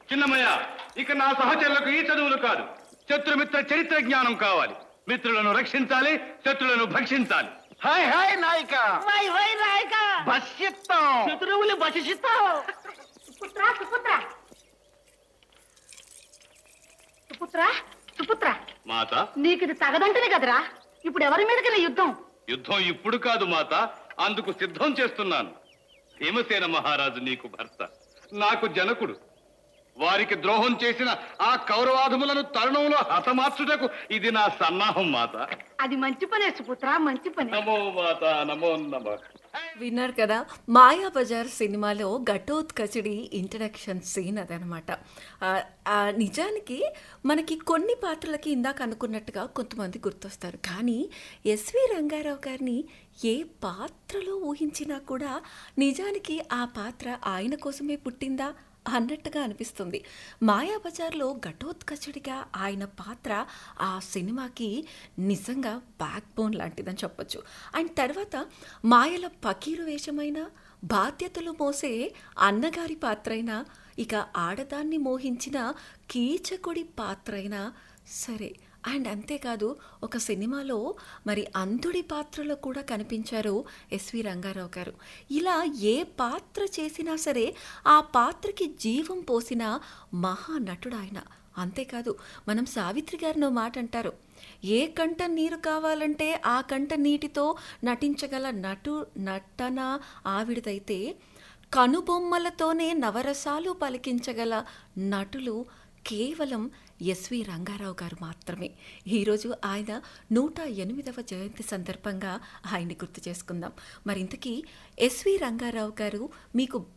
చిన్నమయ్య ఇక నా సహచరులకు ఈ చదువులు కాదు శత్రుమిత్ర చరిత్ర జ్ఞానం కావాలి మిత్రులను రక్షించాలి శత్రులను భక్షించాలి హాయ్ హాయ్ నాయక వై వై నాయక భస్యత్వం శత్రువులు భక్షిస్తావు సుపుత్ర సుపుత్ర సుపుత్ర సుపుత్ర మాత నీకు ఇది తగదంటనే కదరా ఇప్పుడు ఎవరి మీదకి యుద్ధం యుద్ధం ఇప్పుడు కాదు మాత అందుకు సిద్ధం చేస్తున్నాను భీమసేన మహారాజు నీకు భర్త నాకు జనకుడు వారికి ద్రోహం చేసిన ఆ కౌరవాధములను తరుణంలో హతమార్చుటకు ఇది నా సన్నాహం మాత అది మంచి పనే సుపుత్ర మంచి పని నమో మాత నమో నమ విన్నారు కదా మాయా బజార్ సినిమాలో ఘటోత్కచుడి ఇంట్రడక్షన్ సీన్ అదనమాట ఆ, ఆ, నిజానికి మనకి కొన్ని పాత్రలకి ఇందాక అనుకున్నట్టుగా కొంతమంది గుర్తొస్తారు కానీ ఎస్వి రంగారావు గారిని ఏ పాత్రలో ఊహించినా కూడా నిజానికి ఆ పాత్ర ఆయన కోసమే పుట్టిందా అన్నట్టుగా అనిపిస్తుంది మాయాబజార్లో ఘటోత్కచుడిగా ఆయన పాత్ర ఆ సినిమాకి నిజంగా బ్యాక్ బోన్ లాంటిదని చెప్పొచ్చు అండ్ తర్వాత మాయల పకీరు వేషమైన బాధ్యతలు మోసే అన్నగారి పాత్రైనా ఇక ఆడదాన్ని మోహించిన కీచకుడి పాత్రైనా సరే అండ్ అంతేకాదు ఒక సినిమాలో మరి అంధుడి పాత్రలో కూడా కనిపించారు ఎస్వి రంగారావు గారు ఇలా ఏ పాత్ర చేసినా సరే ఆ పాత్రకి జీవం పోసిన మహానటుడు ఆయన అంతేకాదు మనం సావిత్రి గారినో మాట అంటారు ఏ కంట నీరు కావాలంటే ఆ కంట నీటితో నటించగల నటు నటన ఆవిడదైతే కనుబొమ్మలతోనే నవరసాలు పలికించగల నటులు కేవలం ఎస్వి రంగారావు గారు మాత్రమే ఈరోజు ఆయన నూట ఎనిమిదవ జయంతి సందర్భంగా ఆయన్ని గుర్తు చేసుకుందాం మరింతకీ ఎస్వి రంగారావు గారు మీకు